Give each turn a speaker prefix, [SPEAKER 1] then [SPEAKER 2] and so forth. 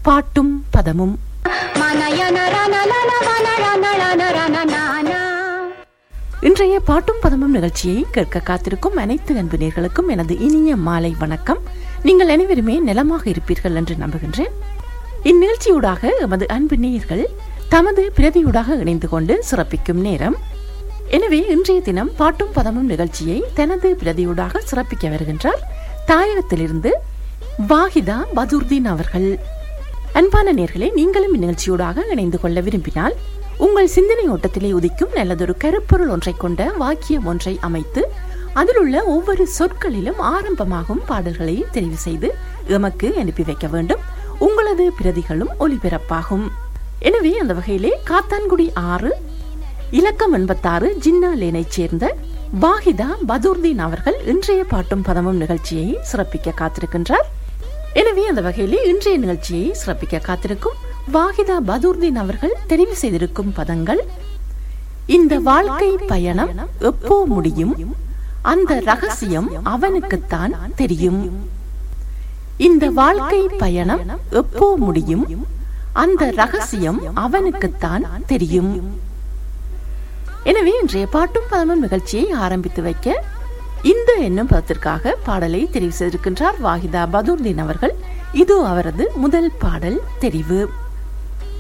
[SPEAKER 1] பாட்டும் பதமும் இன்றைய பாட்டும் பதமும் நிகழ்ச்சியை கேட்க காத்திருக்கும் அனைத்து அன்பு நேர்களுக்கும் எனது இனிய மாலை வணக்கம் நீங்கள் அனைவருமே நலமாக இருப்பீர்கள் என்று நம்புகின்றேன் இந்நிகழ்ச்சியூடாக எமது அன்பு நேயர்கள் தமது பிரதியூடாக இணைந்து கொண்டு சிறப்பிக்கும் நேரம் எனவே இன்றைய தினம் பாட்டும் பதமும் நிகழ்ச்சியை தனது பிரதியூடாக சிறப்பிக்க வருகின்றார் தாயகத்திலிருந்து வாஹிதா பதுர்தீன் அவர்கள் அன்பான நேர்களே நீங்களும் இந்நிகழ்ச்சியூடாக இணைந்து கொள்ள விரும்பினால் உங்கள் சிந்தனை ஓட்டத்திலே உதிக்கும் நல்லதொரு கருப்பொருள் ஒன்றை கொண்ட வாக்கியம் ஒன்றை அமைத்து அதில் உள்ள ஒவ்வொரு சொற்களிலும் ஆரம்பமாகும் பாடல்களை தெரிவு செய்து எமக்கு அனுப்பி வைக்க வேண்டும் உங்களது பிரதிகளும் ஒலிபரப்பாகும் எனவே அந்த வகையிலே காத்தான்குடி ஆறு இலக்கம் எண்பத்தாறு ஜின்னா லேனைச் சேர்ந்த வாஹிதா பதுர்தீன் அவர்கள் இன்றைய பாட்டும் பதமும் நிகழ்ச்சியை சிறப்பிக்க காத்திருக்கின்றார் எனவே அந்த வகையிலே இன்றைய நிகழ்ச்சியை சிறப்பிக்க காத்திருக்கும் வாஹிதா பதுர்தீன் அவர்கள் தெரிவு செய்திருக்கும் பதங்கள் இந்த வாழ்க்கை பயணம் எப்போ முடியும் அந்த ரகசியம் அவனுக்குத்தான் தெரியும் இந்த வாழ்க்கை பயணம் எப்போ முடியும் அந்த ரகசியம் அவனுக்குத்தான் தெரியும் எனவே இன்றைய பாட்டும் பதமும் நிகழ்ச்சியை ஆரம்பித்து வைக்க இந்த என்னும் பதத்திற்காக பாடலை தெரிவு செய்திருக்கின்றார் வாஹிதா பதுர்தீன் அவர்கள் இது அவரது முதல் பாடல் தெரிவு